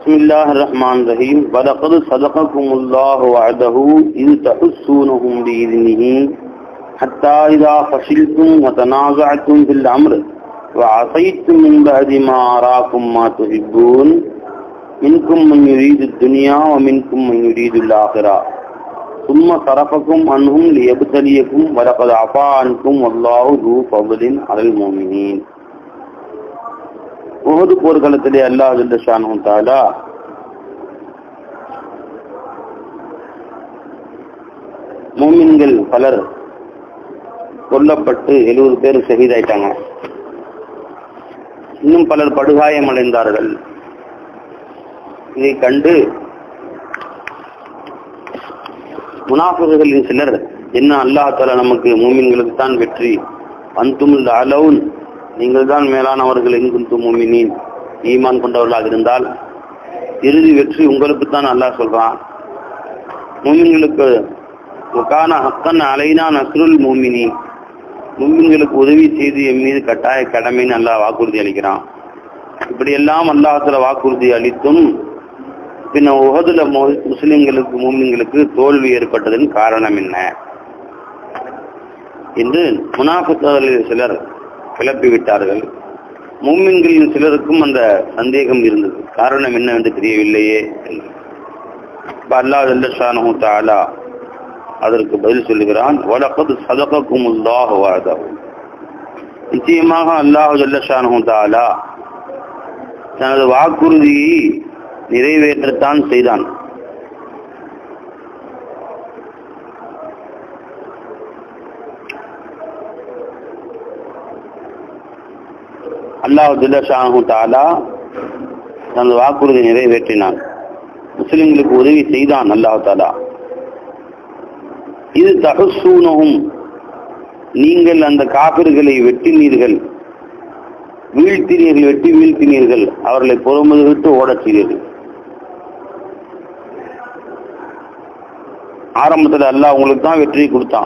بسم الله الرحمن الرحيم ولقد صدقكم الله وعده إذ تحسونهم بإذنه حتى إذا فشلتم وتنازعتم في الأمر وعصيتم من بعد ما أراكم ما تحبون منكم من يريد الدنيا ومنكم من يريد الآخرة ثم صرفكم عنهم ليبتليكم ولقد عفا عنكم والله ذو فضل على المؤمنين Uhud போர்க்களத்திலே அல்லாஹ் ஜல்லஷானு தாலா மூமின்கள் பலர் கொல்லப்பட்டு எழுபது பேர் ஷஹீதாயிட்டாங்க இன்னும் பலர் படுகாயம் அடைந்தார்கள் இதை கண்டு முனாஃபிகளின் சிலர் என்ன அல்லாஹ் தாலா நமக்கு மூமின்களுக்கு தான் வெற்றி அந்தும் அலவுன் நீங்கள் தான் மேலானவர்கள் என்குந்து மூமினின் ஈமான் கொண்டவர்களாக இருந்தால் இறுதி வெற்றி உங்களுக்கு தான் அல்லாஹ் சொல்றான் மூமின்களுக்கு உக்கான ஹக்கன் அலைனா நஸ்ருல் மூமினி மூமின்களுக்கு உதவி செய்து என் மீது கட்டாய கடமைன்னு அல்லாஹ் வாக்குறுதி அளிக்கிறான் இப்படி எல்லாம் அல்லாஹத்துல வாக்குறுதி அளித்தும் பின்ன உகதுல முஸ்லிம்களுக்கு மூமின்களுக்கு தோல்வி ஏற்பட்டதன் காரணம் என்ன என்று முனாஃபித்தவர்களில் சிலர் கிளப்பி விட்டார்கள் மூமின்களின் சிலருக்கும் அந்த சந்தேகம் இருந்தது காரணம் என்னவென்று தெரியவில்லையே அல்லாஹ் ஜல்லஷானு தாலா அதற்கு பதில் சொல்லுகிறான் வலக்கது சதகக்கும் அல்லாஹ் வாதஹு நிச்சயமாக அல்லாஹ் ஜல்லஷானு தாலா தனது வாக்குறுதியை நிறைவேற்றத்தான் செய்தான் அல்லாஹ் ஜல்லஷானு தாலா தனது வாக்குறுதி நிறைவேற்றினான் முஸ்லிம்களுக்கு உதவி செய்தான் அல்லாஹ் தாலா இது தகசூனகும் நீங்கள் அந்த காபிர்களை வெட்டினீர்கள் வீழ்த்தினீர்கள் வெட்டி வீழ்த்தினீர்கள் அவர்களை பொறுமது விட்டு ஓடச் செய்தீர்கள் ஆரம்பத்தில் அல்லாஹ் உங்களுக்கு தான் வெற்றி கொடுத்தான்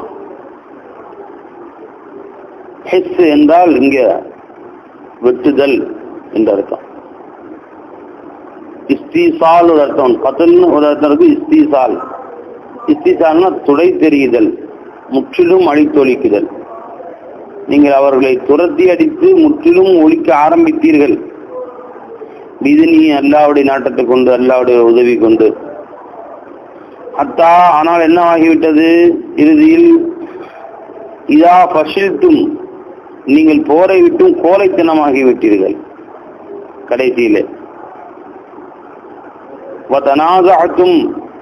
ஹெஸ் என்றால் இங்க வெட்டுதல் என்று அர்த்தம் இஸ்திசால் ஒரு அர்த்தம் கத்தல்னு ஒரு அர்த்தம் இருக்கு இஸ்திசால் இஸ்திசால்னா துடை தெரியுதல் முற்றிலும் அழித்தொழிக்குதல் நீங்கள் அவர்களை துரத்தி அடித்து முற்றிலும் ஒழிக்க ஆரம்பித்தீர்கள் இது நீ அல்லாவுடைய நாட்டத்தை கொண்டு அல்லாவுடைய உதவி கொண்டு அத்தா ஆனால் என்ன ஆகிவிட்டது இறுதியில் இதா பசில்தும் நீங்கள் போரை விட்டும் கோலைத்தனமாகி விட்டீர்கள் கடைசியிலே வதனாகாத்தும்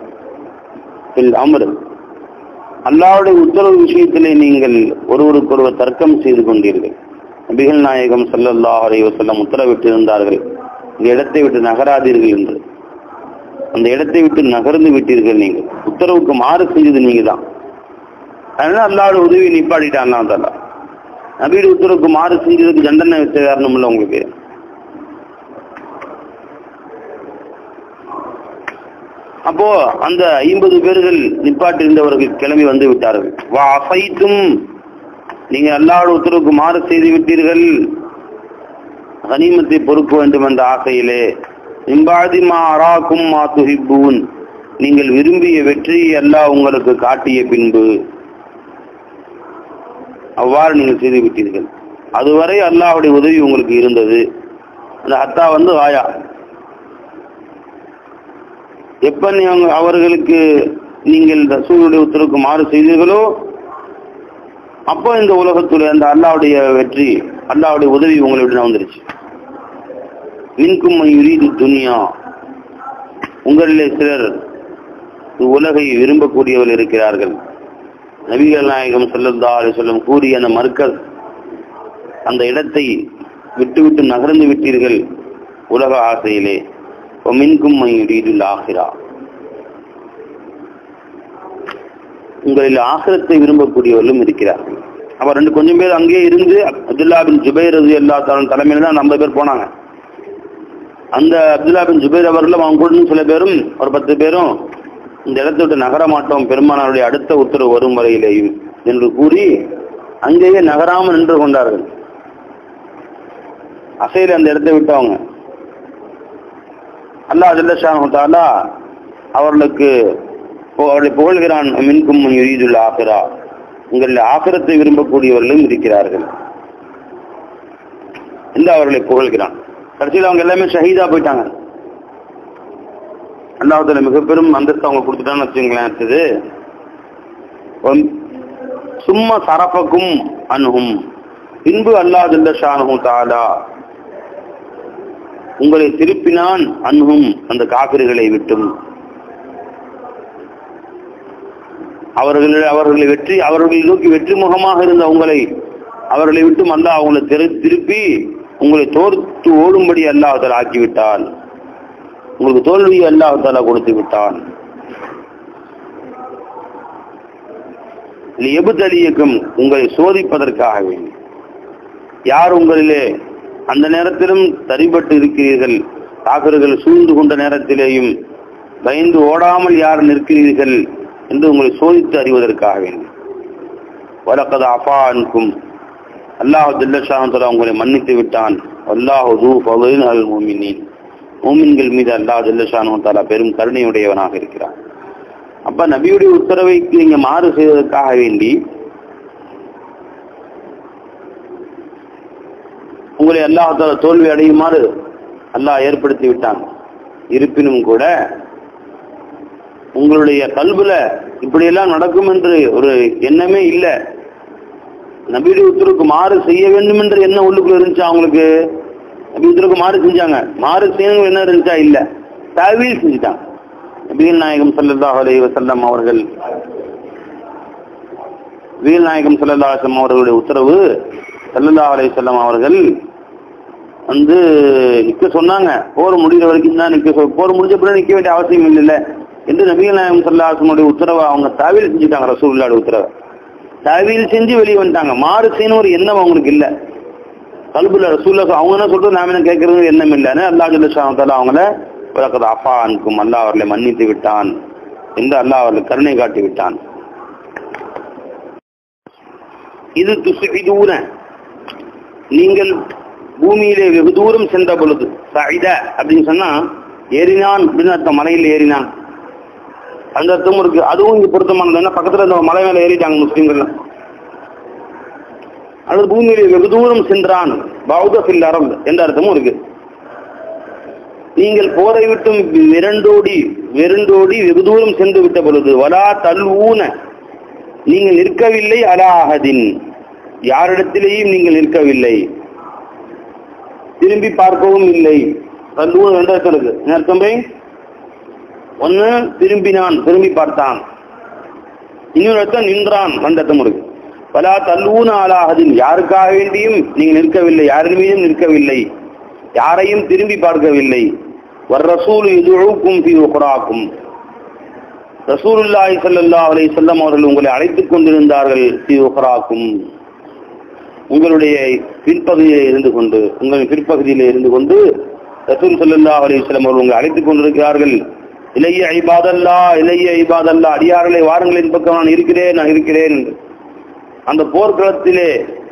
அமர் அல்லாவுடைய உத்தரவு விஷயத்திலே நீங்கள் ஒருவருக்கொருவர் தர்க்கம் செய்து கொண்டீர்கள் நபிகள் நாயகம் சல்லல்லா அலை வசல்லம் உத்தரவிட்டிருந்தார்கள் இந்த இடத்தை விட்டு நகராதீர்கள் என்று அந்த இடத்தை விட்டு நகர்ந்து விட்டீர்கள் நீங்கள் உத்தரவுக்கு மாறு செஞ்சது நீங்க தான் அதனால அல்லாவோட உதவி நிப்பாட்டிட்டான் அல்லா நபீடு உத்தரவுக்கு மாறு செஞ்சதுக்கு தண்டனை வச்ச காரணம் இல்லை உங்களுக்கு அப்போ அந்த ஐம்பது பேர்கள் நிப்பாட்டிருந்தவர்கள் கிளம்பி வந்து விட்டார்கள் வா அசைத்தும் நீங்க அல்லாவோட உத்தரவுக்கு மாறு செய்து விட்டீர்கள் கனிமத்தை பொறுக்க வேண்டும் என்ற ஆசையிலே இம்பாதி மா அராக்கும் மா துஹிப்பூன் நீங்கள் விரும்பிய வெற்றியை அல்லாஹ் உங்களுக்கு காட்டிய பின்பு அவ்வாறு நீங்கள் செய்து விட்டீர்கள் அதுவரை அல்லாஹுடைய உதவி உங்களுக்கு இருந்தது அந்த ஹத்தா வந்து ஆயா எப்ப நீங்க அவர்களுக்கு நீங்கள் ரசூலுடைய உத்தரவுக்கு மாறு செய்தீர்களோ அப்போ இந்த உலகத்துல அந்த அல்லாவுடைய வெற்றி அல்லாவுடைய உதவி உங்களுடைய வந்துருச்சு மின்கும் யுரீது துனியா உங்களிலே சிலர் உலகை விரும்பக்கூடியவர்கள் இருக்கிறார்கள் நபிகள் நாயகம் செல்லல்லா அலி சொல்லம் கூறிய அந்த மறுக்கல் அந்த இடத்தை விட்டுவிட்டு நகர்ந்து விட்டீர்கள் உலக ஆசையிலே மின்கும் யுரீதுல் ஆகிரா உங்களில் ஆசிரத்தை விரும்பக்கூடியவர்களும் இருக்கிறார்கள் அப்ப ரெண்டு கொஞ்சம் பேர் அங்கேயே இருந்து அப்துல்லா பின் ஜுபைர் ரதி அல்லா தலைமையில தான் ஐம்பது பேர் போனாங்க அந்த அப்துல்லா பின் ஜுபைர் அவர்களும் அவங்க கூட சில பேரும் ஒரு பத்து பேரும் இந்த இடத்தை விட்டு நகர மாட்டோம் பெருமானாருடைய அடுத்த உத்தரவு வரும் வரையிலேயும் என்று கூறி அங்கேயே நகராமல் நின்று கொண்டார்கள் அசையில் அந்த இடத்தை விட்டவங்க அல்லாஹ் ஜல்லஷாஹாலா அவர்களுக்கு பு- அவர்களை புகழ்கிறான் மின்கும் யுரீதுல் ஆகிரா உங்களில் ஆகிரத்தை விரும்பக்கூடியவர்களும் இருக்கிறார்கள் என்று அவர்களை புகழ்கிறான் கடைசியில் அவங்க எல்லாமே ஷஹீதா போயிட்டாங்க அல்லாஹத்துல மிக பெரும் அந்தஸ்து அவங்க கொடுத்துட்டான்னு வச்சுங்களேன் அடுத்தது ஒம்- சும்மா சரப்பக்கும் அணுகும் பின்பு அல்லாஹ் ஜல்லஷானஹு தாலா உங்களை திருப்பினான் அன்ஹும் அந்த காபிர்களை விட்டும் அவர்கள் அவர்களை வெற்றி அவர்களை நோக்கி வெற்றி முகமாக இருந்த உங்களை அவர்களை விட்டும் அல்லாஹ் அவங்களை திரு- திருப்பி உங்களை தோர்த்து ஓடும்படி அல்லாஹால ஆக்கிவிட்டான் உங்களுக்கு தோல்வி அல்லாஹால கொடுத்து விட்டான் எபுதலியக்கும் உங்களை சோதிப்பதற்காக வேண்டி யார் உங்களிலே அந்த நேரத்திலும் தரிபட்டு இருக்கிறீர்கள் காக்கர்கள் சூழ்ந்து கொண்ட நேரத்திலேயும் பயந்து ஓடாமல் யார் நிற்கிறீர்கள் என்று உங்களை சோதித்து அறிவதற்காக வேண்டி வலக்கது அஃபா அன்கும் அல்லாஹ் ஜல்லஷாஹலா உங்களை மன்னித்து விட்டான் அல்லாஹு தூ ஃபதுலின் அல் மூமினின் மூமின்கள் மீது அல்லாஹ் ஜல்லஷானு தாலா பெரும் கருணையுடையவனாக இருக்கிறான் அப்ப நபியுடைய உத்தரவைக்கு நீங்க மாறு செய்வதற்காக வேண்டி உங்களை அல்லாஹால தோல்வி அடையுமாறு அல்லாஹ் ஏற்படுத்தி விட்டான் இருப்பினும் கூட உங்களுடைய கல்வில இப்படியெல்லாம் நடக்கும் என்று ஒரு எண்ணமே இல்லை நபியுடைய உத்தரவுக்கு மாறு செய்ய வேண்டும் என்ற எண்ணம் உள்ளுக்குள்ள இருந்துச்சா அவங்களுக்கு நபி உத்தரவுக்கு மாறு செஞ்சாங்க மாறு செய்யணும் என்ன இருந்துச்சா இல்ல தவிர செஞ்சுட்டாங்க நபிகள் நாயகம் ஸல்லல்லாஹு அலைஹி வஸல்லம் அவர்கள் வீல் நாயகம் ஸல்லல்லாஹு அலைஹி வஸல்லம் அவர்களுடைய உத்தரவு ஸல்லல்லாஹு அலைஹி வஸல்லம் அவர்கள் வந்து நிக்க சொன்னாங்க போர் முடிகிற வரைக்கும் தான் நிக்க சொல் போர் முடிஞ்ச பிறகு நிக்க வேண்டிய அவசியம் இல்லைல்ல என்று நபிகள் நாயகம் ஸல்லல்லாஹு அலைஹி வஸல்லம் உத்தரவை அவங்க தாவீல் செஞ்சுட்டாங்க ரசூலுல்லாஹி உத்தரவை தாவீல் செஞ்சு வெளியே வந்துட்டாங்க மாறு செய்யணும் ஒரு எண்ணம் அவங்களுக்கு இல்ல கல்புல ரசூல்லா அவங்க என்ன சொல்றது நாம என்ன கேட்கறது எண்ணம் இல்லைன்னு அல்லாஹ் ஜல்லஷாத்தால அவங்கள விளக்கது அப்பா அனுக்கும் அல்லாஹ் அவர்களை மன்னித்து விட்டான் என்று அல்லாஹ் அவர்களை கருணை காட்டி விட்டான் இது துசுகிதூன நீங்கள் பூமியிலே வெகு தூரம் சென்ற பொழுது சைத அப்படின்னு சொன்னா ஏறினான் அப்படின்னு அர்த்தம் மலையில் ஏறினான் அந்த அர்த்தமும் இருக்கு அதுவும் இங்க பொருத்தமானது ஏன்னா பக்கத்துல இந்த மலை மேல ஏறிட்டாங்க முஸ்லீம்கள் அல்லது பூமியிலே வெகு தூரம் சென்றான் பௌத ஃபில் அரப் என்ற அர்த்தமும் இருக்கு நீங்கள் போரை விட்டும் விரண்டோடி விரண்டோடி வெகு தூரம் சென்று விட்ட பொழுது வலா தல்வூன நீங்கள் நிற்கவில்லை அலாஹதின் யாரிடத்திலேயும் நீங்கள் நிற்கவில்லை திரும்பி பார்க்கவும் இல்லை தல்வூன் ரெண்டு அர்த்தம் இருக்கு என்ன அர்த்தம் பை ஒன்னு திரும்பினான் திரும்பி பார்த்தான் இன்னொரு அர்த்தம் நின்றான் ரெண்டு அர்த்தம் இருக்கு பலா தல்வூன அலாஹதின் யாருக்காக வேண்டியும் நீங்கள் நிற்கவில்லை யாரின் மீதும் நிற்கவில்லை யாரையும் திரும்பி பார்க்கவில்லை வர் ரசூல் இதுக்கும் பி உக்ராக்கும் ரசூலுல்லாஹி ஸல்லல்லாஹு அலைஹி வஸல்லம் அவர்கள் உங்களை அழைத்துக் கொண்டிருந்தார்கள் பி உக்ராக்கும் உங்களுடைய பின்பகுதியில் இருந்து கொண்டு உங்களின் பிற்பகுதியில் இருந்து கொண்டு ரசூல் ஸல்லல்லாஹு அலைஹி வஸல்லம் அவர்கள் உங்களை அழைத்துக் கொண்டிருக்கிறார்கள் இளைய ஐபாதல்லா இளைய ஐபாதல்லா அடியார்களை வாருங்களின் பக்கம் நான் இருக்கிறேன் நான் இருக்கிறேன் என்று. அந்த போர்க்களத்திலே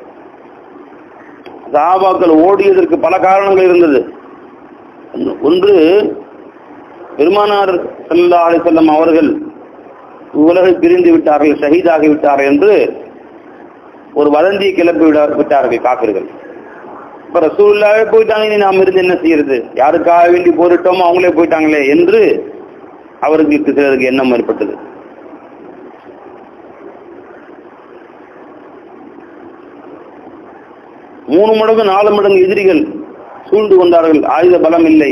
சஹாபாக்கள் ஓடியதற்கு பல காரணங்கள் இருந்தது ஒன்று பெருமானார் ஸல்லல்லாஹு அலைஹி வஸல்லம் அவர்கள் உலகை பிரிந்து விட்டார்கள் ஷஹீதாகி விட்டார்கள் என்று ஒரு வதந்தியை கிளப்பி விட விட்டார்கள் காப்பிர்கள் இப்ப ரசூலுல்லாவே போயிட்டாங்க இனி நாம் இருந்து என்ன செய்யறது யாருக்காக வேண்டி போரிட்டோமோ அவங்களே போயிட்டாங்களே என்று அவர்களுக்கு சிலருக்கு எண்ணம் ஏற்பட்டது மூணு மடங்கு நாலு மடங்கு எதிரிகள் சூழ்ந்து கொண்டார்கள் ஆயுத பலம் இல்லை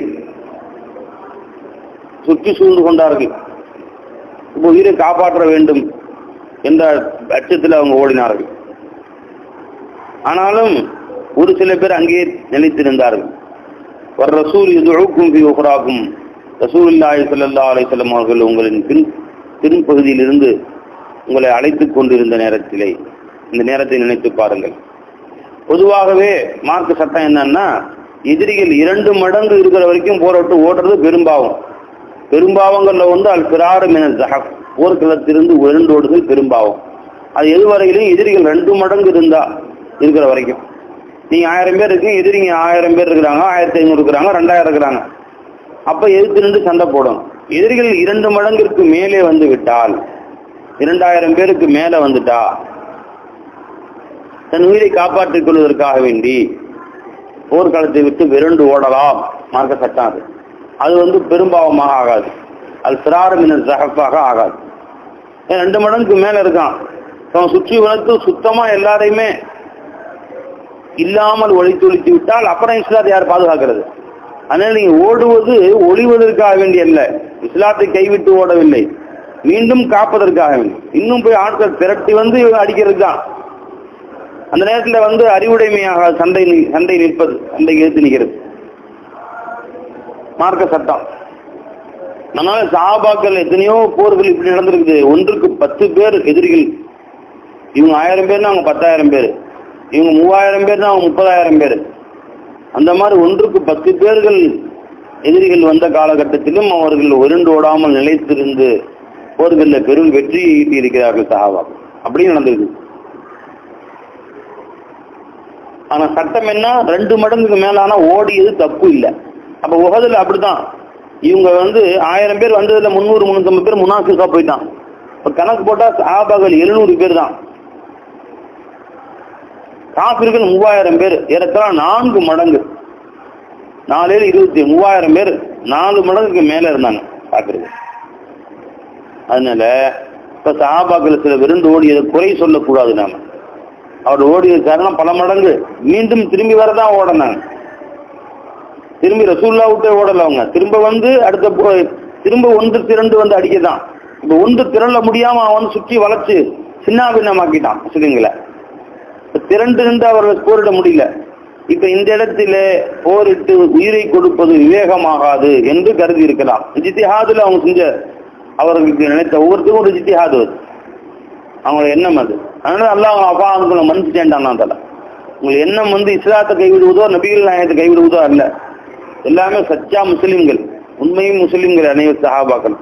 சுற்றி சூழ்ந்து கொண்டார்கள் இப்போ உயிரை காப்பாற்ற வேண்டும் என்ற அச்சத்தில் அவங்க ஓடினார்கள் ஆனாலும் ஒரு சில பேர் அங்கேயே நிலைத்திருந்தார்கள் ஒரு ரசூல் இதுக்கும் பி உக்ராக்கும் ரசூலுல்லாஹி ஸல்லல்லாஹு அலைஹி வஸல்லம் அவர்கள் உங்களின் பின் பின்பகுதியிலிருந்து உங்களை அழைத்துக் கொண்டிருந்த நேரத்திலே இந்த நேரத்தை நினைத்து பாருங்கள் பொதுவாகவே மார்க் சட்டம் என்னன்னா எதிரிகள் இரண்டு மடங்கு இருக்கிற வரைக்கும் போராட்டு ஓடுறது பெரும்பாவம் பெரும்பாவங்கள்ல வந்து அல் பிராறு மின ஜஹப் போர்க்களத்திலிருந்து விரண்டோடுதல் பெரும்பாவம் அது எது வரையிலும் எதிரிகள் ரெண்டு மடங்கு இருந்தா இருக்கிற வரைக்கும் நீங்க ஆயிரம் பேர் இருக்கு எதிரிங்க ஆயிரம் பேர் இருக்கிறாங்க ஆயிரத்தி ஐநூறு இருக்கிறாங்க ரெண்டாயிரம் இருக்கிறாங்க அப்ப எதிர்த்து நின்று சண்டை போடணும் எதிரிகள் இரண்டு மடங்கிற்கு மேலே வந்து விட்டால் இரண்டாயிரம் பேருக்கு மேல வந்துட்டா தன் உயிரை காப்பாற்றிக் கொள்வதற்காக வேண்டி போர்க்களத்தை விட்டு விரண்டு ஓடலாம் மார்க்க சட்டம் அது அது வந்து பெரும்பாவமாக ஆகாது அது சிராரமின் சகப்பாக ஆகாது ஏன் ரெண்டு மடங்குக்கு மேல இருக்கான் அவன் சுற்றி வளர்த்து சுத்தமா எல்லாரையுமே இல்லாமல் ஒழித்தொழித்து விட்டால் அப்புறம் இஸ்லாத்தை யார் பாதுகாக்கிறது அதனால நீங்க ஓடுவது ஒளிவதற்காக வேண்டிய அல்ல இஸ்லாத்தை கைவிட்டு ஓடவில்லை மீண்டும் காப்பதற்காக வேண்டி இன்னும் போய் ஆட்கள் திரட்டி வந்து அடிக்கிறது தான் அந்த நேரத்தில் வந்து அறிவுடைமையாக சண்டை நி- சண்டை நிற்பது சண்டை எதிர்த்து நிற்கிறது மார்க்க சட்டம் அதனால சாபாக்கள் எத்தனையோ போர்கள் இப்படி நடந்திருக்குது ஒன்றுக்கு பத்து பேர் எதிரிகள் இவங்க ஆயிரம் பேர்னா அவங்க பத்தாயிரம் பேர் இவங்க மூவாயிரம் பேர்னா அவங்க முப்பதாயிரம் பேர் அந்த மாதிரி ஒன்றுக்கு பத்து பேர்கள் எதிரிகள் வந்த காலகட்டத்திலும் அவர்கள் உருண்டு ஓடாமல் நிலைத்திருந்து போர்களில் பெரும் வெற்றியை ஈட்டி இருக்கிறார்கள் சஹாபாக்கள் அப்படியும் நடந்திருக்கு ஆனா சட்டம் என்ன ரெண்டு மடங்குக்கு மேலான ஓடியது தப்பு இல்லை அப்ப உகதுல அப்படிதான் இவங்க வந்து ஆயிரம் பேர் வந்ததுல முந்நூறு முந்நூத்தம்பது பேர் முனாஃபிக்கா போயிட்டான் இப்ப கணக்கு போட்டா சஹாபாக்கள் எழுநூறு பேர் தான் காபிர்கள் மூவாயிரம் பேர் ஏறத்தாழ நான்கு மடங்கு நாலேழு இருபத்தி மூவாயிரம் பேர் நாலு மடங்குக்கு மேல இருந்தாங்க காபிர்கள் அதனால இப்ப சஹாபாக்கள் சில விருந்து ஓடியதை குறை சொல்லக்கூடாது நாம அவர் ஓடியது காரணம் பல மடங்கு மீண்டும் திரும்பி வரதான் ஓடினாங்க திரும்பி ரசூல்லா விட்டே ஓடல அவங்க திரும்ப வந்து அடுத்த போ- திரும்ப ஒன்று திரண்டு வந்து அடிக்கதான் இப்ப ஒன்று திரள முடியாம அவன் சுற்றி வளைச்சு சின்ன பின்னமாக்கிட்டான் முஸ்லிம்களை இப்ப திரண்டு நின்று அவர்கள் போரிட முடியல இப்ப இந்த இடத்துல போரிட்டு உயிரை கொடுப்பது விவேகமாகாது என்று கருதி இருக்கலாம் ஜித்திஹாதுல அவங்க செஞ்ச அவர்களுக்கு நினைத்த ஒவ்வொருத்தரும் ஒரு ஜித்திஹாது அது அவங்களோட எண்ணம் அது அதனால அல்லாஹ் அவங்க அப்பா அவங்களை மன்னிச்சுட்டேன்டான் தலை உங்கள் எண்ணம் வந்து இஸ்லாத்தை கைவிடுவதோ நபிகள் நாயகத்தை கைவிடுவதோ அல்ல எல்லாமே சச்சா முஸ்லிம்கள் உண்மையும் முஸ்லிம்கள் அனைவர் சஹாபாக்கள்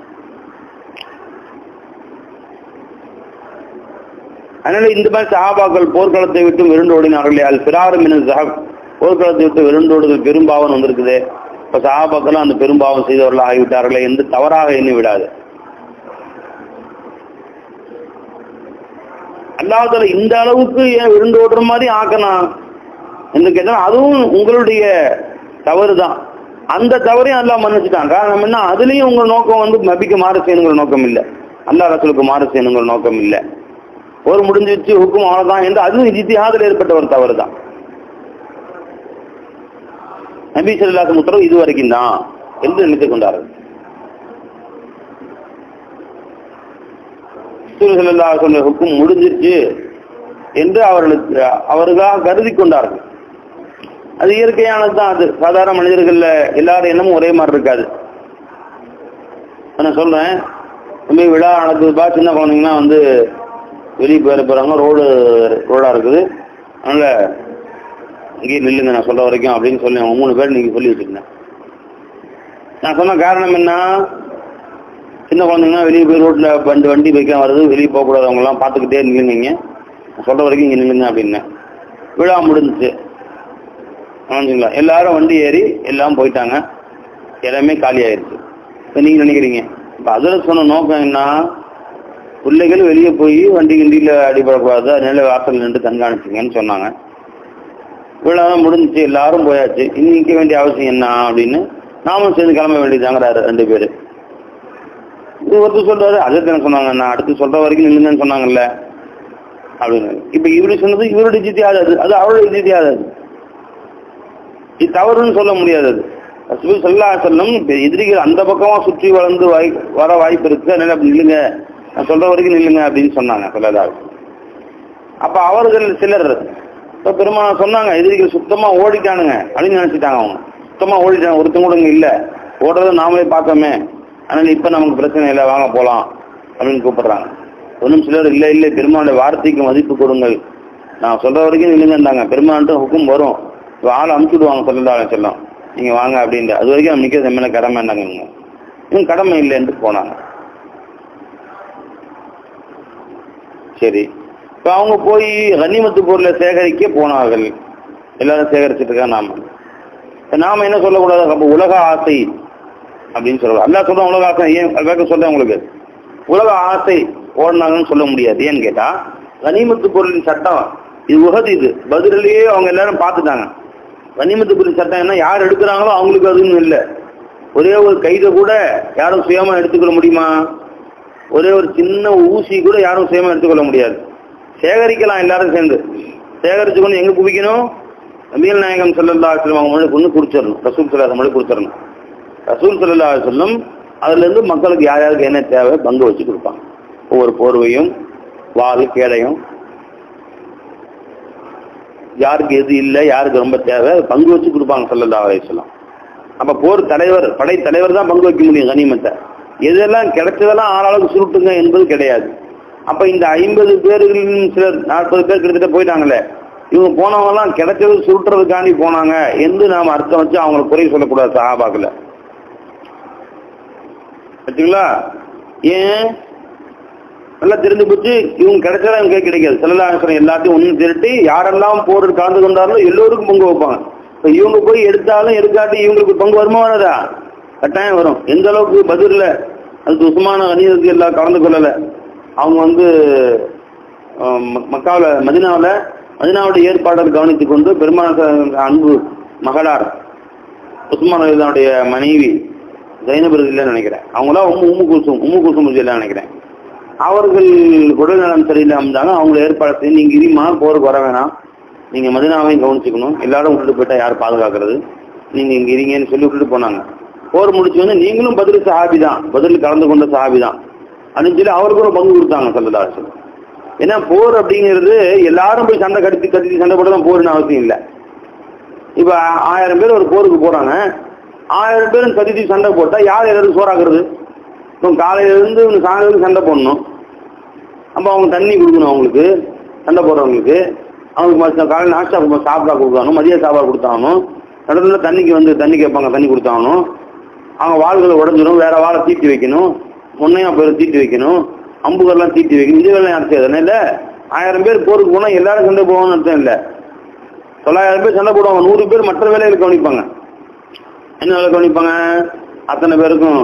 அதனால இந்த மாதிரி சஹாபாக்கள் போர்க்களத்தை விட்டு விருண்டு ஓடினார்களே அல் பிராரும் என சஹப் போர்க்களத்தை விட்டு விருண்டோடுதல் பெரும்பாவம் வந்திருக்குது இப்ப சஹாபாக்களும் அந்த பெரும்பாவம் செய்தவர்கள் ஆகிவிட்டார்களே என்று தவறாக எண்ணி விடாது அல்லாஹால இந்த அளவுக்கு ஏன் விருந்து ஓடுற மாதிரி ஆக்கணும் என்று கேட்டால் அதுவும் உங்களுடைய தவறு தான் அந்த தவறையும் அல்லாஹ் மன்னிச்சுட்டான் காரணம் என்ன அதுலயும் உங்க நோக்கம் வந்து நபிக்கு மாறு செய்யணுங்கிற நோக்கம் இல்லை அல்லாஹ் ரசூலுக்கு மாறு செய்யணுங்கிற நோக்கம் இல்லை ஒரு முடிஞ்சிச்சு ஹுக்கும் அவ்வளவுதான் என்று அதுவும் இத்திஹாதில் ஏற்பட்ட ஒரு தவறு தான் நபி சொல்லாசம் உத்தரவு இது வரைக்கும் தான் என்று நினைத்துக் கொண்டார்கள் ரசூலுல்லாஹி சொன்ன ஹுக்கும் முடிஞ்சிருச்சு என்று அவர்களுக்கு அவர்களாக கருதி கொண்டார்கள் அது இயற்கையானது தான் அது சாதாரண மனிதர்கள்ல எல்லாரும் எண்ணமும் ஒரே மாதிரி இருக்காது நான் சொல்றேன் ரொம்ப விழா நடக்குதுப்பா சின்ன குழந்தைங்கன்னா வந்து வெளியே போயிட போறாங்க ரோடு ரோடா இருக்குது அதனால இங்கேயே நில்லுங்க நான் சொல்ற வரைக்கும் அப்படின்னு சொல்லி அவங்க மூணு பேர் நீங்க சொல்லி வச்சிருந்தேன் நான் சொன்ன காரணம் என்ன சின்ன குழந்தைங்கன்னா வெளியே போய் ரோட்ல வண்டி வண்டி பைக்கெல்லாம் வருது வெளியே போகக்கூடாது அவங்க எல்லாம் பார்த்துக்கிட்டே நில்லுங்க இங்க. நான் சொல்ற வரைக்கும் இங்க நில்லுங்க அப்படின்னேன் விழா முடிஞ்சுச்சு ஆமாங்களா எல்லாரும் வண்டி ஏறி எல்லாம் போயிட்டாங்க எல்லாமே காலி ஆயிருச்சு இப்போ நீங்க நினைக்கிறீங்க இப்போ அதில் சொன்ன நோக்கம் என்ன பிள்ளைகள் வெளியே போய் வண்டி கிண்டியில் அடிபடக்கூடாது அதனால வாசல் நின்று கண்காணிச்சுங்கன்னு சொன்னாங்க விழாதான் முடிஞ்சுச்சு எல்லாரும் போயாச்சு இனி நிற்க வேண்டிய அவசியம் என்ன அப்படின்னு நாமும் சேர்ந்து கிளம்ப வேண்டியதாங்கிறாரு ரெண்டு பேர் இது ஒருத்தர் சொல்றாரு அதை தானே சொன்னாங்க நான் அடுத்து சொல்ற வரைக்கும் நில்லுங்கன்னு சொன்னாங்கல்ல அப்படின்னு இப்ப இவரு சொன்னது இவருடைய ஜித்தியாது அது அது அவருடைய ஜித்தியாது அது இது தவறுன்னு சொல்ல முடியாது அது ரசூல் ஸல்லல்லாஹு அலைஹி வஸல்லம் இப்ப எதிரிகள் அந்த பக்கமா சுற்றி வளர்ந்து வாய் வர வாய்ப்பு இருக்கு அதனால அப்படி நில்லுங்க நான் சொல்ற வரைக்கும் நில்லுங்க அப்படின்னு சொன்னாங்க சொல்லதாக அப்ப அவர்கள் சிலர் இப்ப பெருமாள் சொன்னாங்க எதிரிகள் சுத்தமா ஓடிட்டானுங்க அப்படின்னு நினைச்சிட்டாங்க அவங்க சுத்தமா ஓடிட்டாங்க ஒருத்தங்க கூட இங்க இல்ல ஓடுறத நாமளே பார்த்தோமே அதனால இப்ப நமக்கு பிரச்சனை இல்லை வாங்க போலாம் அப்படின்னு கூப்பிடுறாங்க ஒன்றும் சிலர் இல்லை இல்லை பெருமாளுடைய வார்த்தைக்கு மதிப்பு கொடுங்கள் நான் சொல்ற வரைக்கும் நில்லுங்கன்றாங்க பெருமாள்கிட்ட ஹுக்கும் வரும் இப்ப ஆள் அனுப்பிச்சுடுவாங்க சொல்லலாம் செல்லம் நீங்க வாங்க அப்படின்ட்டு அது வரைக்கும் நம்ம நிக்கிறது என்ன கடமை என்னங்க இன்னும் கடமை இல்லைன்ட்டு போனாங்க சரி இப்ப அவங்க போய் கனிமத்து பொருளை சேகரிக்க போனார்கள் எல்லாரும் சேகரிச்சுட்டு இருக்கா நாம இப்ப நாம என்ன சொல்லக்கூடாது அப்ப உலக ஆசை அப்படின்னு சொல்றாங்க அல்லா சொல்றோம் உலக ஆசை ஏன் வேக சொல்றேன் உங்களுக்கு உலக ஆசை ஓடினாங்கன்னு சொல்ல முடியாது ஏன்னு கேட்டா கனிமத்து பொருளின் சட்டம் இது உகது இது பதிலேயே அவங்க எல்லாரும் பார்த்துட்டாங்க கனிமத்து பொருள் சட்டம் என்ன யார் எடுக்கிறாங்களோ அவங்களுக்கு அதுன்னு இல்லை ஒரே ஒரு கைதை கூட யாரும் சுயமா எடுத்துக்கொள்ள முடியுமா ஒரே ஒரு சின்ன ஊசி கூட யாரும் சுயமா எடுத்துக்கொள்ள முடியாது சேகரிக்கலாம் எல்லாரும் சேர்ந்து சேகரிச்சு கொண்டு எங்க குவிக்கணும் நபிகள் நாயகம் சல்லல்லா அலுவலம் அவங்க மொழி கொண்டு குடிச்சிடணும் ரசூல் சல்லா மொழி கொடுத்துடணும் ரசூல் சல்லா சொல்லும் அதுல இருந்து மக்களுக்கு யார் யாருக்கு என்ன தேவை பங்கு வச்சு கொடுப்பாங்க ஒவ்வொரு போர்வையும் வால் கேடையும் யாருக்கு எது இல்லை யாருக்கு ரொம்ப தேவை அதை பங்கு வச்சு கொடுப்பாங்க சல்லல்லா அலிஸ்லாம் அப்ப போர் தலைவர் படை தலைவர் தான் பங்கு வைக்க முடியும் கனிமத்தை எதெல்லாம் கிடைச்சதெல்லாம் ஆளாளுக்கு சுருட்டுங்க என்பது கிடையாது அப்ப இந்த ஐம்பது பேர்களின் சிலர் நாற்பது பேர் கிட்டத்தட்ட போயிட்டாங்களே இவங்க போனவங்க எல்லாம் கிடைச்சது சுருட்டுறதுக்காண்டி போனாங்க என்று நாம அர்த்தம் வச்சு அவங்களை குறை சொல்லக்கூடாது சஹாபாக்களை வச்சுங்களா ஏன் நல்லா தெரிஞ்சு போச்சு இவங்க கிடைச்சதா இவங்க கிடைக்காது செல்லலாசனம் எல்லாத்தையும் ஒன்று திரட்டி யாரெல்லாம் போர் கலந்து கொண்டார்களோ எல்லோருக்கும் பங்கு வைப்பாங்க இப்போ இவங்க போய் எடுத்தாலும் எடுக்காட்டி இவங்களுக்கு பங்கு வருமா வராதா கட்டாயம் வரும் எந்த அளவுக்கு பதிரில் அதுக்கு உஸ்மான அணியதுக்கு எல்லாம் கலந்து கொள்ளலை அவங்க வந்து மக்காவில் மதினாவில் மதினாவுடைய ஏற்பாடுகள் கவனித்துக் கொண்டு பெருமான அன்பு மகளார் உஸ்மான் அலிதானுடைய மனைவி ஜைனபர் இல்லைன்னு நினைக்கிறேன் அவங்களாம் உம்மு உம்மு குசும் உம்மு குசும் இல்லைன்னு நினைக்கிறேன் அவர்கள் உடல் நலம் சரியில்லாம இருந்தாங்க அவங்களை ஏற்பாடு செய்து நீங்க இனிமா போருக்கு வர வேணாம் நீங்க மதினாவையும் கவனிச்சுக்கணும் எல்லாரும் விட்டுட்டு போயிட்டா யார் பாதுகாக்கிறது நீங்க இங்க இருங்கன்னு சொல்லி விட்டுட்டு போனாங்க போர் முடிச்சு வந்து நீங்களும் பதில் சஹாபி தான் பதில் கலந்து கொண்ட சஹாபி தான் அப்படின்னு சொல்லி அவருக்கு ஒரு பங்கு கொடுத்தாங்க சல்லதாசன் ஏன்னா போர் அப்படிங்கிறது எல்லாரும் போய் சண்டை கடிச்சு கடிச்சு சண்டை போட தான் போர்னு அவசியம் இல்லை இப்ப ஆயிரம் பேர் ஒரு போருக்கு போறாங்க ஆயிரம் பேரும் கதிச்சு சண்டை போட்டா யார் எல்லாரும் சோறாக்குறது இப்போ காலையில இருந்து சாயந்தரம் சண்டை போடணும் அப்போ அவங்க தண்ணி கொடுக்கணும் அவங்களுக்கு சண்டை போடுறவங்களுக்கு அவங்களுக்கு காலையில் நாஷ்டா சாப்பிடா கொடுக்கணும் மதிய சாப்பாடு கொடுத்தாகணும் நடுவில் தண்ணிக்கு வந்து தண்ணி கேட்பாங்க தண்ணி கொடுத்தாகணும் அவங்க வாள்களை உடஞ்சிடும் வேற வாழை தீட்டி வைக்கணும் முன்னையா பேர் தீட்டி வைக்கணும் அம்புகள்லாம் தீட்டி வைக்கணும் இது வேலை அர்த்தம் எதுனா இல்லை ஆயிரம் பேர் போருக்கு போனால் எல்லாரும் சண்டை போவாங்கன்னு அர்த்தம் இல்லை தொள்ளாயிரம் பேர் சண்டை போடுவாங்க நூறு பேர் மற்ற வேலைகளை கவனிப்பாங்க என்ன வேலை கவனிப்பாங்க அத்தனை பேருக்கும்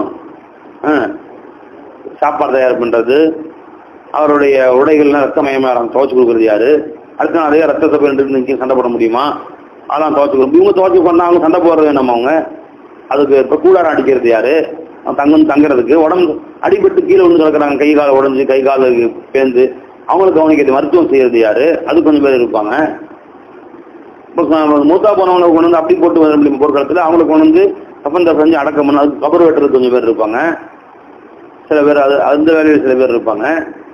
சாப்பாடு தயார் பண்ணுறது அவருடைய உடைகள்லாம் ரத்தமயமாக துவச்சி கொடுக்குறது யாரு அடுத்த நாள் அதே ரத்த சபை ரெண்டு சண்டை போட முடியுமா அதெல்லாம் துவச்சி கொடுக்கும் இவங்க துவச்சி பண்ணா அவங்க சண்டை போடுறது வேணாமா அவங்க அதுக்கு இப்போ கூடாரம் அடிக்கிறது யாரு தங்கம் தங்குறதுக்கு உடம்பு அடிபட்டு கீழே விழுந்து கிடக்குறாங்க கை கால் உடஞ்சி கை கால் பேந்து அவங்களுக்கு கவனிக்கிறது மருத்துவம் செய்யறது யாரு அது கொஞ்சம் பேர் இருப்பாங்க இப்போ மூத்தா போனவங்களை கொண்டு வந்து அப்படி போட்டு வர முடியும் போர்க்களத்தில் அவங்களை கொண்டு வந்து கப்பன் செஞ்சு அடக்கம் பண்ண அதுக்கு கபர் வெட்டுறது கொஞ்சம் பேர் இருப்பாங்க சில பேர் அது அந்த வேலையில் சில பேர் இருப்பாங்க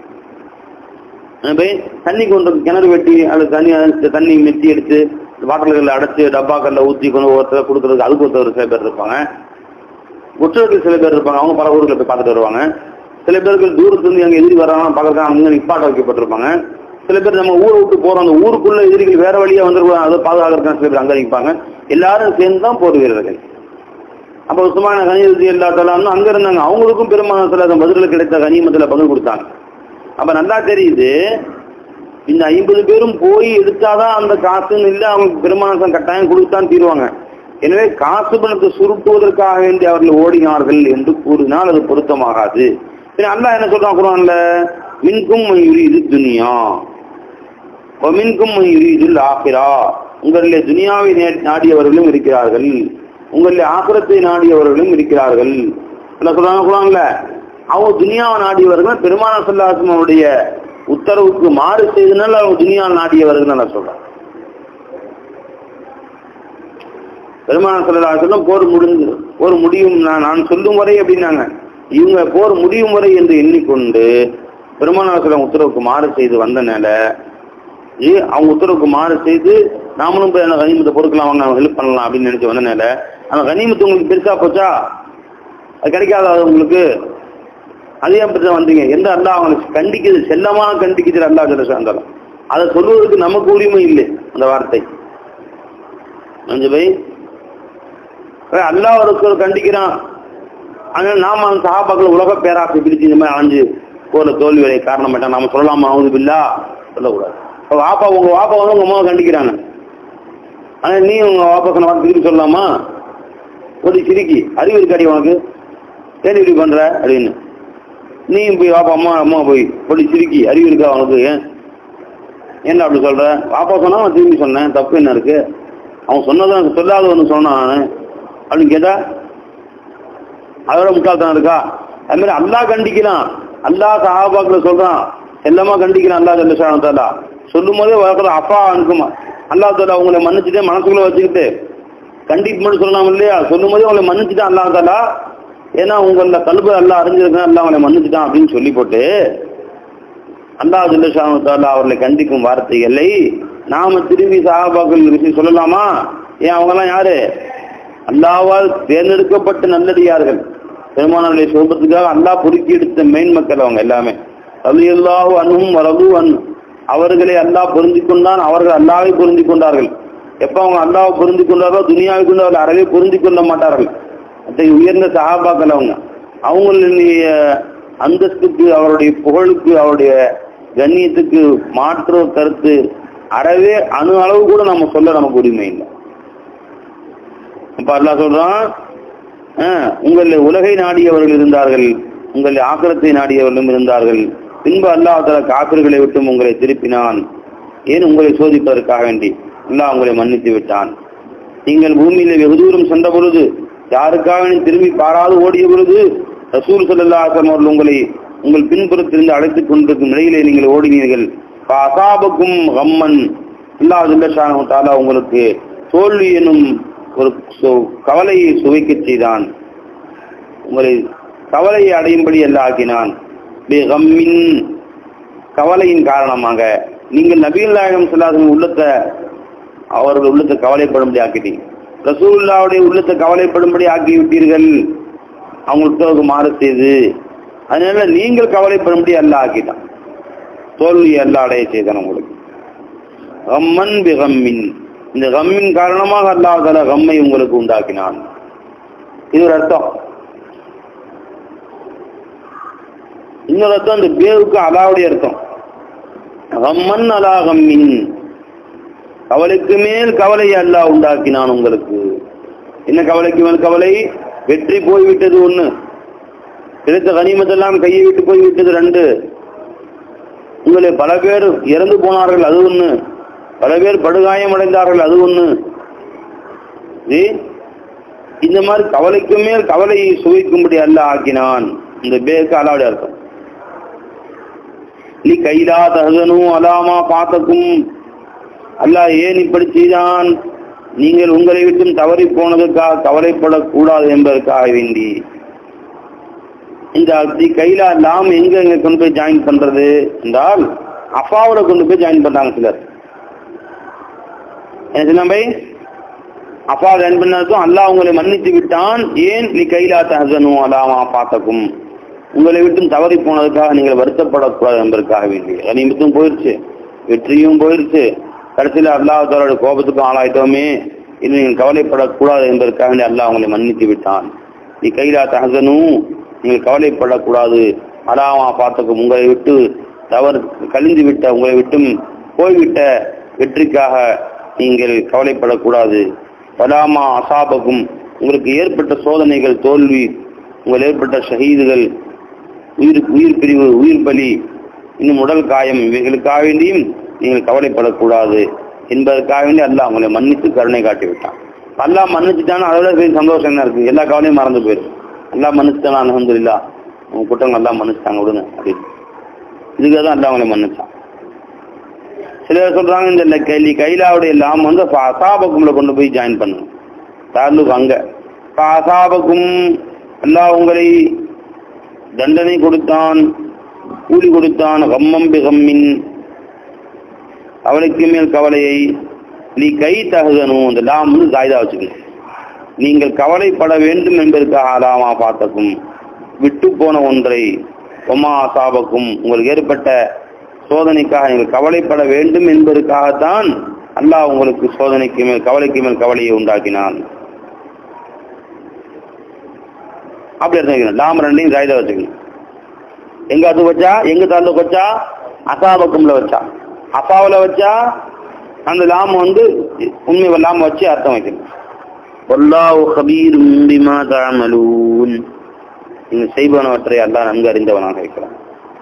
போய் தண்ணி கொண்டு கிணறு வெட்டி அல்லது தண்ணி தண்ணி மெட்டி எடுத்து பாட்டில்களில் அடைச்சு டப்பாக்களில் ஊற்றி கொண்டு ஒருத்தர் கொடுக்குறதுக்கு அதுக்கு ஒருத்தர் சில பேர் இருப்பாங்க குற்றவாளிகள் சில பேர் இருப்பாங்க அவங்க பல ஊர்களில் போய் பார்த்துட்டு வருவாங்க சில பேருக்கு தூரத்துலேருந்து எங்கள் எதிரி வராங்க பார்க்கறதுக்கு அங்கே நிப்பாட்ட வைக்கப்பட்டிருப்பாங்க சில பேர் நம்ம ஊரை விட்டு போகிறோம் அந்த ஊருக்குள்ள எதிரிகள் வேற வழியாக வந்துருவாங்க அதை பாதுகாக்கிறதுக்கு சில பேர் அங்கே நிற்பாங்க எல்லாரும் சேர்ந்து தான் போர் வீரர்கள் அப்போ உஸ்மான கனியதி எல்லாத்தெல்லாம் அங்கே இருந்தாங்க அவங்களுக்கும் பெருமானத்தில் பதிலில் கிடைத்த கனிமத்தில் பங்கு கொடுத்தாங்க அப்போ நல்லா தெரியுது இந்த ஐம்பது பேரும் போய் எடுத்தாதான் அந்த காசுன்னு இல்லை அவங்க பெருமானசம் கட்டாயம் கொடுத்தான் தீருவாங்க எனவே காசு பணத்தை சுருட்டுவதற்காக வேண்டி அவர்கள் ஓடினார்கள் என்று கூறினால் அது பொருத்தமாகாது சரி அல்லா என்ன சொல்றான் குரான்ல மின்கும் இது துனியா மின்கும் இது ஆகிரா உங்களிலே துனியாவை நாடியவர்களும் இருக்கிறார்கள் உங்களிலே ஆக்கிரத்தை நாடியவர்களும் இருக்கிறார்கள் என்ன சொல்றாங்க குரான்ல அவங்க துனியாவை நாடியவர்கள் பெருமான சொல்லாசனுடைய உத்தரவுக்கு மாறு செய்தனால அவங்க துனியா நாடியவர்கள் நான் சொல்றேன் பெருமான சொல்லலாம் போர் முடிஞ்சு போர் முடியும் நான் நான் சொல்லும் வரை அப்படின்னாங்க இவங்க போர் முடியும் வரை என்று எண்ணிக்கொண்டு பெருமான சொல்லம் உத்தரவுக்கு மாறு செய்து வந்தனால ஏ அவங்க உத்தரவுக்கு மாறு செய்து நாமளும் போய் அந்த கனிமத்தை பொறுக்கலாம் வாங்க ஹெல்ப் பண்ணலாம் அப்படின்னு நினைச்சு வந்தனால அந்த கனிமத்து உங்களுக்கு பெருசா போச்சா அது கிடைக்காத உங்களுக்கு அதே அப்படி வந்தீங்க எந்த அல்லா அவங்களுக்கு கண்டிக்குது செல்லமா கண்டிக்குது அல்லா சொல்ல சாந்தாலும் அதை சொல்வதற்கு நமக்கு உரிமை இல்லை அந்த வார்த்தை மஞ்சு பை அல்லா ஒரு கண்டிக்கிறான் ஆனால் நாம அந்த சகாபாக்கள் உலக பேராசை பிடிச்சு இந்த மாதிரி அணைஞ்சு போல தோல்வி வரை காரணம் மாட்டா நாம சொல்லலாமா ஆகுது பில்லா சொல்லக்கூடாது இப்போ வாப்பா உங்க வாப்பா வந்து உங்க அம்மாவை கண்டிக்கிறாங்க ஆனா நீ உங்க வாப்பா சொன்ன வார்த்தை திருப்பி சொல்லலாமா ஒரு சிரிக்கி அறிவு இருக்காடி உனக்கு ஏன் இப்படி பண்ற அப்படின்னு நீயும் போய் வாப்பா அம்மா அம்மா போய் போய் சிரிக்கி அறிவு இருக்கா அவனுக்கு ஏன் என்ன அப்படி சொல்ற வாப்பா சொன்னா நான் திரும்பி சொன்னேன் தப்பு என்ன இருக்கு அவன் சொன்னதை எனக்கு சொல்லாத ஒன்று சொன்னான் நானு அப்படின்னு கேட்டா அதோட முட்டாள்தனம் இருக்கா அது மாதிரி அல்லாஹ் கண்டிக்கிறான் அல்லாஹ் சஹாபாக்களை சொல்றான் எல்லாமா கண்டிக்கிறான் அல்லாஹ் ஜல்ல தாலா சொல்லும் போதே வழக்கில் அப்பா அனுக்குமா அல்லாஹ் தாலா அவங்களை மன்னிச்சுட்டு மனசுக்குள்ள வச்சுக்கிட்டு கண்டிப்பு மட்டும் சொல்லலாம் இல்லையா சொல்லும் போதே அவங்களை மன்னிச்சுட்டான் அல்லாஹ் தாலா ஏன்னா உங்கள கல்பு அல்லாஹ் அறிஞ்சிருக்கேன் அல்லாஹ் அவங்களை மன்னிச்சுட்டான் அப்படின்னு சொல்லி போட்டு அல்லாஹ் ஜல்ல தாலா அவர்களை கண்டிக்கும் வார்த்தைகளை நாம திரும்பி சஹாபாக்கள் விஷயம் சொல்லலாமா ஏன் அவங்கெல்லாம் யாரு அல்லாவால் தேர்ந்தெடுக்கப்பட்ட நல்லடியார்கள் பெருமானவர்களை சோபத்துக்காக அல்லாஹ் பொறுக்கி எடுத்த மெயின் மக்கள் அவங்க எல்லாமே அது எல்லாவும் அன்பும் வரது அன் அவர்களை அல்லாஹ் புரிந்து கொண்டான் அவர்கள் அல்லாவை புரிந்து கொண்டார்கள் எப்ப அவங்க அல்லாவை புரிந்து கொண்டாரோ துனியாவை கொண்டு அவர்கள் அறவே புரிந்து கொள்ள மாட்டார்கள் அத்தகைய உயர்ந்த சகாபாக்கள் அவங்க அவங்களுடைய அந்தஸ்துக்கு அவருடைய புகழுக்கு அவருடைய கண்ணியத்துக்கு மாற்று கருத்து அறவே அணு அளவு கூட நம்ம சொல்ல நமக்கு உரிமை இல்லை இப்ப அல்லாஹ் சொல்றான் உங்களை உலகை நாடியவர்கள் இருந்தார்கள் உங்களை ஆக்கிரத்தை நாடியவர்களும் இருந்தார்கள் பின்பு அல்லாஹ் தலா காப்பிர்களை விட்டும் உங்களை திருப்பினான் ஏன் உங்களை சோதிப்பதற்காக வேண்டி அல்லாஹ் உங்களை மன்னித்து விட்டான் நீங்கள் பூமியில வெகு தூரம் சென்ற பொழுது யாருக்காக நீ திரும்பி பாராது ஓடிய பொழுது ரசூல் சல்லா அவர்கள் உங்களை உங்கள் பின்புறத்திலிருந்து அழைத்துக் கொண்டிருக்கும் நிலையிலே நீங்கள் ஓடினீர்கள் அசாபக்கும் கம்மன் அல்லாஹ் தாலா உங்களுக்கு தோல்வி எனும் ஒரு கவலையை சுவைக்க செய்தான் உங்களை கவலையை அடையும்படி அல்ல ஆக்கினான் கவலையின் காரணமாக நீங்கள் நபீல் நாயகம் சொல்லாத உள்ளத்தை அவர்கள் உள்ளத்தை கவலைப்படும்படி ஆக்கிட்டீங்க ரசூல்லாவுடைய உள்ளத்தை கவலைப்படும்படி ஆக்கி விட்டீர்கள் அவங்களுக்கு மாறு செய்து அதனால நீங்கள் கவலைப்படும்படி அல்ல ஆக்கிட்டான் தோல்வி அல்ல அடைய செய்தான் உங்களுக்கு கம்மன் பிகம்மின் இந்த கம்மின் காரணமாக அல்லாஹால கம்மை உங்களுக்கு உண்டாக்கினான் இது ஒரு அர்த்தம் இன்னொரு அர்த்தம் இந்த பேருக்கு அலாவுடைய அர்த்தம் கம்மன் அலா கம்மின் கவலைக்கு மேல் கவலை அல்லாஹ் உண்டாக்கினான் உங்களுக்கு என்ன கவலைக்கு மேல் கவலை வெற்றி போய்விட்டது ஒண்ணு கிடைத்த கனிமத்தெல்லாம் கையை விட்டு போய்விட்டது ரெண்டு உங்களை பல பேர் இறந்து போனார்கள் அது ஒண்ணு பல பேர் படுகாயம் அடைந்தார்கள் அது ஒண்ணு இந்த மாதிரி கவலைக்கு மேல் கவலையை சுவைக்கும்படி அல்ல ஆக்கினான் இந்த பேருக்கு அலாவுடைய அர்த்தம் நீ கைலா தகனும் அலாமா பாத்தக்கும் அல்லாஹ் ஏன் இப்படி செய்தான் நீங்கள் உங்களை விட்டும் தவறி போனதுக்காக கவலைப்படக்கூடாது என்பதற்காக வேண்டி இந்த அப்தி கைலா லாம் எங்க எங்க கொண்டு போய் ஜாயின் பண்றது என்றால் அப்பாவோட கொண்டு போய் ஜாயின் பண்றாங்க சிலர் என்ன சொன்ன பை அப்பா ஜாயின் பண்ணதும் அல்லாஹ் உங்களை மன்னித்து விட்டான் ஏன் நீ கைலா தகனும் அலாமா பாத்தக்கும் உங்களை விட்டும் தவறி போனதுக்காக நீங்கள் வருத்தப்படக்கூடாது என்பதற்காக வேண்டி கனிமத்தும் போயிருச்சு வெற்றியும் போயிருச்சு கடைசியில் அல்லாஹாலோட கோபத்துக்கும் ஆளாயிட்டோமே இன்னும் நீங்கள் கவலைப்படக்கூடாது என்பதற்காக வேண்டி அல்லாஹ் உங்களை மன்னித்து விட்டான் நீ கைலா தகனும் நீங்கள் கவலைப்படக்கூடாது அலாமா பார்த்தக்கும் உங்களை விட்டு தவறு கழிந்து விட்ட உங்களை விட்டும் போய்விட்ட வெற்றிக்காக நீங்கள் கவலைப்படக்கூடாது பலாமா அசாபக்கும் உங்களுக்கு ஏற்பட்ட சோதனைகள் தோல்வி உங்கள் ஏற்பட்ட ஷஹீதுகள் உயிர் உயிர் பிரிவு உயிர் பலி இன்னும் உடல் காயம் இவைகளுக்காக வேண்டியும் நீங்கள் கவலைப்படக்கூடாது என்பதற்காக வேண்டி அல்லாஹ் உங்களை மன்னித்து கருணை காட்டி விட்டான் அல்லாஹ் மன்னிச்சுட்டானா அதை விட பெரிய சந்தோஷம் என்ன இருக்கு எல்லா கவலையும் மறந்து போயிடும் எல்லாம் மன்னிச்சுட்டானா அலமதுல்லா உங்க குற்றங்கள் எல்லாம் மன்னிச்சிட்டாங்க விடுங்க அப்படின்னு இதுக்காக தான் அல்லாஹ் உங்களை மன்னிச்சான் சிலர் சொல்றாங்க இந்த கைலி கைலாவுடைய லாம் வந்து அசாபக்கும்ல கொண்டு போய் ஜாயின் பண்ணணும் தாலுக்கு அங்க அசாபக்கும் அல்லாஹ் உங்களை தண்டனை கொடுத்தான் கூலி கொடுத்தான் கம்மம் பிகம்மின் கவலைக்கு மேல் கவலையை நீ கை தகுதனும் இந்த லாம் வந்து காய்தா வச்சுக்கணும் நீங்கள் கவலைப்பட வேண்டும் என்பதற்காக அலாமா பார்த்தக்கும் விட்டு போன ஒன்றை ஒமா அசாபக்கும் உங்களுக்கு ஏற்பட்ட சோதனைக்காக நீங்கள் கவலைப்பட வேண்டும் என்பதற்காகத்தான் அல்லாஹ் உங்களுக்கு சோதனைக்கு மேல் கவலைக்கு மேல் கவலையை உண்டாக்கினான் அப்படி எடுத்துக்கணும் லாம் ரெண்டையும் காய்தா வச்சுக்கணும் எங்க அது வச்சா எங்க தாண்டு வச்சா அசாபக்கும்ல வச்சா அப்பாவில் வச்சா அந்த லாம் வந்து உண்மை லாம் வச்சு அர்த்தம் வைக்கணும் வல்லாஹு கபீரும் பிமா தஅமலூன் நீங்கள் செய்பவனவற்றை அல்லாஹ் நன்கு அறிந்தவனாக இருக்கிறான்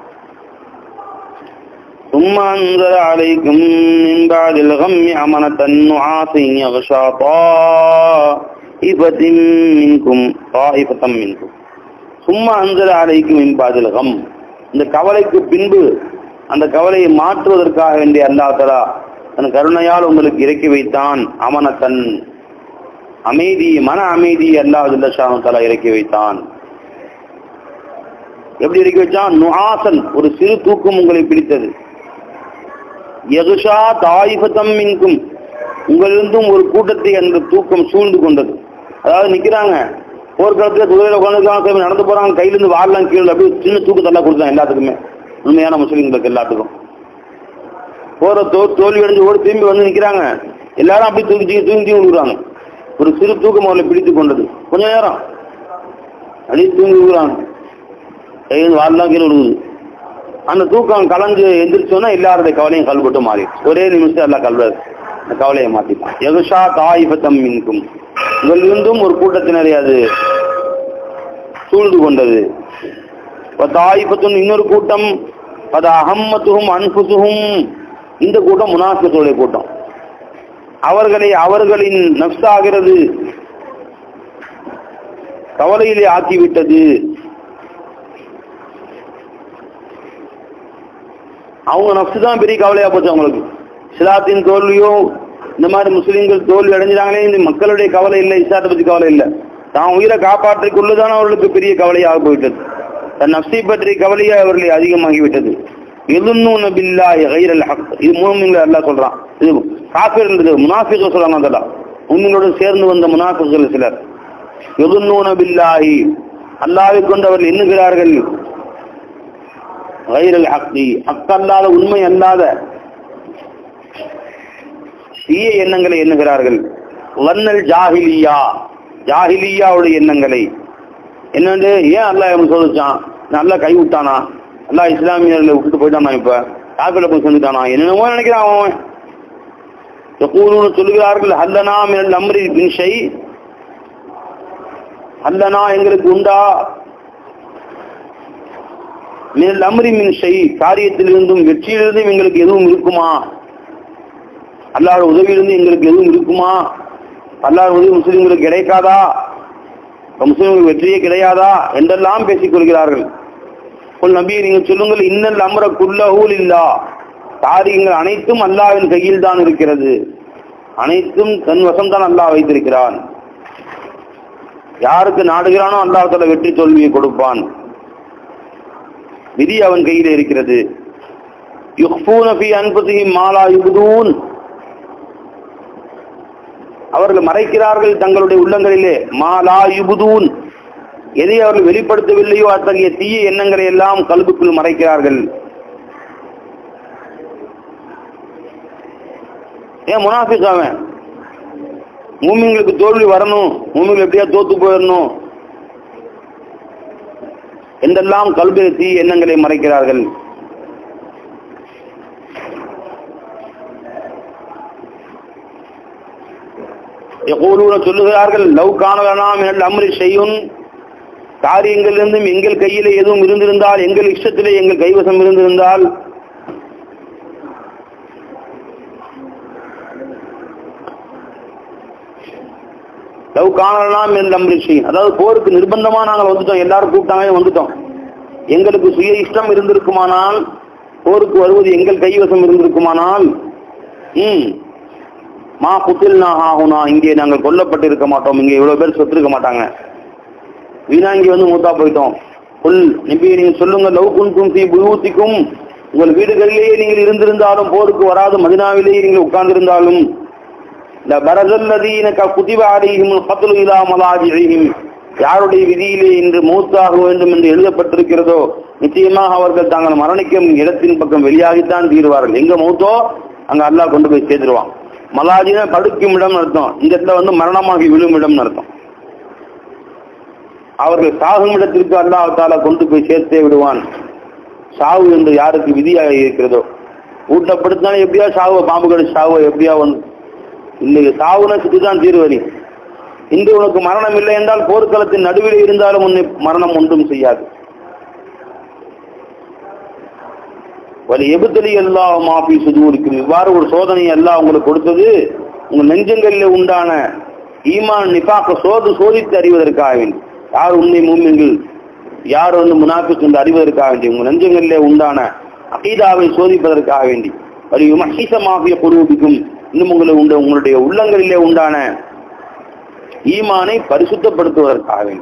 ثم أنزل عليكم من بعد الغم أمنة نعاس يغشى طائفة منكم طائفة منكم ثم أنزل عليكم من بعد الغم இந்த கவலைக்கு பின்பு அந்த கவலையை மாற்றுவதற்காக வேண்டிய அல்லாஹ் தலா தன் கருணையால் உங்களுக்கு இறக்கி வைத்தான் அமனத்தன் அமைதி மன அமைதி அல்லாஹ் தலா இறக்கி வைத்தான் எப்படி இறக்கி வச்சான் நுஆசன் ஒரு சிறு தூக்கம் உங்களை பிடித்தது யகுஷா தாயிபத்தம் மின்கும் உங்களிருந்தும் ஒரு கூட்டத்தை அந்த தூக்கம் சூழ்ந்து கொண்டது அதாவது நிக்கிறாங்க போர்க்களத்துல குதிரையில உட்காந்துருக்காங்க நடந்து போறாங்க கையில இருந்து வாழலாம் கீழே அப்படியே சின்ன தூக்கத்தெல்லாம் கொடுத்தாங்க எல்லாத்துக்குமே உண்மையான முஸ்லீம்களுக்கு எல்லாத்துக்கும் போற தோ தோல்வி அடைஞ்சு ஓடி திரும்பி வந்து நிக்கிறாங்க எல்லாரும் அப்படி தூக்கி தூக்கி தூங்கி தூங்கி விடுறாங்க ஒரு சிறு தூக்கம் அவர்களை பிடித்து கொண்டது கொஞ்ச நேரம் அப்படியே தூங்கி விடுறாங்க கையிலிருந்து வாழலாம் கீழே விடுது அந்த தூக்கம் கலந்து எந்திரிச்சோன்னா எல்லாருடைய கவலையும் கல்பட்டு மாறி ஒரே நிமிஷம் எல்லாம் கல்வ அந்த கவலையை மாத்திட்டான் எகுஷா தாயிபத்தம் மின்கும் உங்களிருந்தும் ஒரு கூட்டத்தினரை அது சூழ்ந்து கொண்டது தாயிபத்தும் இன்னொரு கூட்டம் அது அகம்மத்துகும் அன்புசுகும் இந்த கூட்டம் முனாஃபிகளுடைய கூட்டம் அவர்களை அவர்களின் நப்சாகிறது கவலையிலே ஆக்கிவிட்டது அவங்க நப்சு தான் பெரிய கவலையா போச்சு அவங்களுக்கு சிலாத்தின் தோல்வியோ இந்த மாதிரி முஸ்லீம்கள் தோல்வி அடைஞ்சிட்டாங்களே இந்த மக்களுடைய கவலை இல்லை இஸ்லாத்தை பத்தி கவலை இல்லை தான் உயிரை காப்பாற்றிக் கொள்ளுதான் அவர்களுக்கு பெரிய கவலையாக போயிட்டது தன் நப்சை பற்றிய கவலையே அவர்களை அதிகமாகிவிட்டது எதுன்னு பில்லா கைரல் ஹக் இது மூமிங்களை அல்லாஹ் சொல்றான் இது காஃபிர்ன்றது முனாஃபிகள் சொல்றாங்க அதெல்லாம் உண்மைகளோடு சேர்ந்து வந்த முனாஃபிகள் சிலர் எதுன்னு பில்லாஹி அல்லாவை கொண்டு அவர்கள் எண்ணுகிறார்கள் கைரல் ஹக்தி ஹக்கல்லாத உண்மை அல்லாத தீய எண்ணங்களை எண்ணுகிறார்கள் வன்னல் ஜாஹிலியா ஜாஹிலியாவுடைய எண்ணங்களை என்னண்டு ஏன் அல்லாஹ் எப்படி சொல்லிச்சான் நல்லா கை விட்டானா அல்லாஹ் இஸ்லாமியர்களை விட்டுட்டு போயிட்டானா இப்ப காப்பில போய் செஞ்சுட்டானா என்னென்னமோ நினைக்கிறான் அவன் யகூலுன்னு சொல்லுகிறார்கள் அல்லனா மினல் அம்ரி பின் ஷை அல்லனா எங்களுக்கு உண்டா மினல் அம்ரி மின் ஷை காரியத்திலிருந்தும் வெற்றியிலிருந்தும் எங்களுக்கு எதுவும் இருக்குமா அல்லாஹ் உதவியிலிருந்து எங்களுக்கு எதுவும் இருக்குமா அல்லாஹ் உதவி முஸ்லிம்களுக்கு கிடைக்காதா முஸ்லிம்களுக்கு வெற்றியே கிடையாதா என்றெல்லாம் பேசிக் கொள்கிறார்கள் உன் நபி நீங்கள் சொல்லுங்கள் இன்னல் அமர குல்லஹூல் இல்லா காரியங்கள் அனைத்தும் அல்லாவின் கையில் தான் இருக்கிறது அனைத்தும் தன் வசம்தான் அல்லாஹ் வைத்திருக்கிறான் யாருக்கு நாடுகிறானோ அல்லாஹால வெற்றி தோல்வியை கொடுப்பான் விதி அவன் கையில் இருக்கிறது யுக்ஃபூன ஃபீ அன்புதிஹிம் மாலா யுபுதூன் அவர்கள் மறைக்கிறார்கள் தங்களுடைய உள்ளங்களிலே மாலா யுபுதூன் எதை அவர்கள் வெளிப்படுத்தவில்லையோ அத்தகைய தீய எண்ணங்களை எல்லாம் கல்புக்குள் மறைக்கிறார்கள் ஏன் முனாஃபிக் அவன் மூமிங்களுக்கு தோல்வி வரணும் மூமிகள் எப்படியா தோத்து போயிடணும் என்றெல்லாம் கல்வியை தீய எண்ணங்களை மறைக்கிறார்கள் யகூலூன சொல்லுகிறார்கள் லவ் காணலாம் என அம்ரி செய்யும் காரியங்களிலிருந்தும் எங்கள் கையிலே எதுவும் இருந்திருந்தால் எங்கள் இஷ்டத்திலே எங்கள் கைவசம் இருந்திருந்தால் லவ் காணலாம் என் அம்ரி செய்யும் அதாவது போருக்கு நிர்பந்தமா நாங்கள் வந்துட்டோம் எல்லாரும் கூப்பிட்டாங்க வந்துட்டோம் எங்களுக்கு சுய இஷ்டம் இருந்திருக்குமானால் போருக்கு வருவது எங்கள் கைவசம் இருந்திருக்குமானால் ம் மா குத்தில் ஆகுனா இங்கே நாங்கள் கொல்லப்பட்டு இருக்க மாட்டோம் இங்கே இவ்வளவு பேர் சொத்து இருக்க மாட்டாங்க வீணா இங்கே வந்து மூத்தா போயிட்டோம் புல் நம்பி நீங்க சொல்லுங்க லவ் குன்கும் ஃபீ புயூத்திக்கும் உங்கள் வீடுகளிலேயே நீங்கள் இருந்திருந்தாலும் போருக்கு வராது மதினாவிலேயே நீங்கள் உட்கார்ந்திருந்தாலும் இந்த பரதல்லதீன குதிவ அடையும் கத்துலு இலா மலாஜிஹிம் யாருடைய விதியிலே இன்று மூத்தாக வேண்டும் என்று எழுதப்பட்டிருக்கிறதோ நிச்சயமாக அவர்கள் தாங்கள் மரணிக்கும் இடத்தின் பக்கம் வெளியாகித்தான் தீருவார்கள் எங்க மூத்தோ அங்க அல்லாஹ் கொண்டு போய் சேர்த்துருவான் மலாஜினா படுக்கும் இடம் அர்த்தம் இந்த இடத்துல வந்து மரணமாகி விழும் இடம் அர்த்தம் அவர்கள் சாகும் இடத்திற்கு அல்லாஹால கொண்டு போய் சேர்த்தே விடுவான் சாவு என்று யாருக்கு விதியாக இருக்கிறதோ ஊட்டப்படுத்தினாலும் எப்படியா சாவு பாம்பு கடி சாவு எப்படியா வந்து இன்னைக்கு சாவுனா சுற்றி தான் தீர்வரி இன்று உனக்கு மரணம் இல்லை என்றால் போர்க்களத்தின் நடுவில் இருந்தாலும் உன்னை மரணம் ஒன்றும் செய்யாது வலி எபுத்தலி எல்லா மாபி சுதூரிக்கும் இவ்வாறு ஒரு சோதனை எல்லாம் உங்களுக்கு கொடுத்தது உங்க நெஞ்சங்களில் உண்டான ஈமான் நிபாக்க சோது சோதித்து அறிவதற்காக வேண்டி யார் உண்மை மூமியங்கள் யார் வந்து முனாஃபிக் என்று அறிவதற்காக வேண்டி உங்க நெஞ்சங்களிலே உண்டான அகீதாவை சோதிப்பதற்காக வேண்டி வலி மஹீசமாகிய குருவிக்கும் இன்னும் உங்களை உண்ட உங்களுடைய உள்ளங்களிலே உண்டான ஈமானை பரிசுத்தப்படுத்துவதற்காக வேண்டி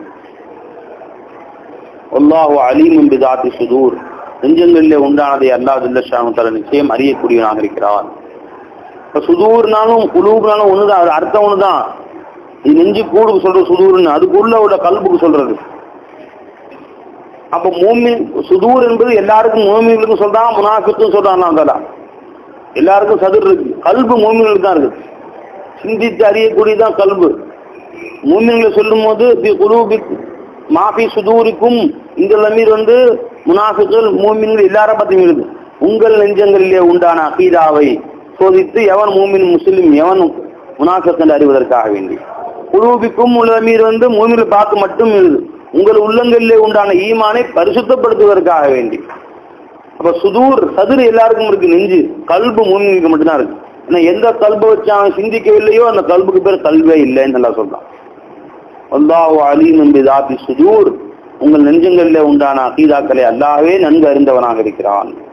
அல்லாஹு அலீம் பிதாத்தி சுதூர் நெஞ்சங்களிலே உண்டானதை அல்லாஹ் ஜல்லஷாமத்தால நிச்சயம் அறியக்கூடியவனாக இருக்கிறான் இப்ப சுதூர்னாலும் குலூப்னாலும் ஒண்ணுதான் அது அர்த்தம் ஒண்ணுதான் இது நெஞ்சு கூடுக்கு சொல்ற சுதூர்னு அதுக்குள்ள உள்ள கல்புக்கு சொல்றது அப்ப மூமி சுதூர் என்பது எல்லாருக்கும் மூமிகளுக்கும் சொல்றான் முனாஃபிக்கும் சொல்றான் அதெல்லாம் எல்லாருக்கும் சதுர் இருக்கு கல்பு மூமிகளுக்கு தான் இருக்கு சிந்தித்து அறியக்கூடியதான் கல்பு மூமின்களை சொல்லும் போது பி குலூபி மாஃபி சுதூரிக்கும் இந்த லமீர் வந்து முனாஃபிக்கள் மூமின்கள் எல்லார பத்தியும் இருக்கு உங்கள் நெஞ்சங்களிலே உண்டான அகீதாவை சோதித்து எவன் மூமின் முஸ்லிம் எவன் முனாஃபிக் அறிவதற்காக வேண்டி குலூபிக்கும் உள்ள லமீர் வந்து மூமின்களை பார்த்து மட்டும் இருக்குது உங்கள் உள்ளங்களிலே உண்டான ஈமானை பரிசுத்தப்படுத்துவதற்காக வேண்டி அப்ப சுதூர் சதுர் எல்லாருக்கும் இருக்கு நெஞ்சு கல்பு மூமினுக்கு மட்டும்தான் இருக்கு ஏன்னா எந்த கல்பை வச்சு அவன் சிந்திக்கவில்லையோ அந்த கல்புக்கு பேர் கல்வே இல்லைன்னு நல்லா சொல்றான் அல்லாஹு அலீம் என்பதாத்தி சுதூர் உங்கள் நெஞ்சங்களிலே உண்டான அகீதாக்களை அல்லாவே நன்கு அறிந்தவனாக இருக்கிறான்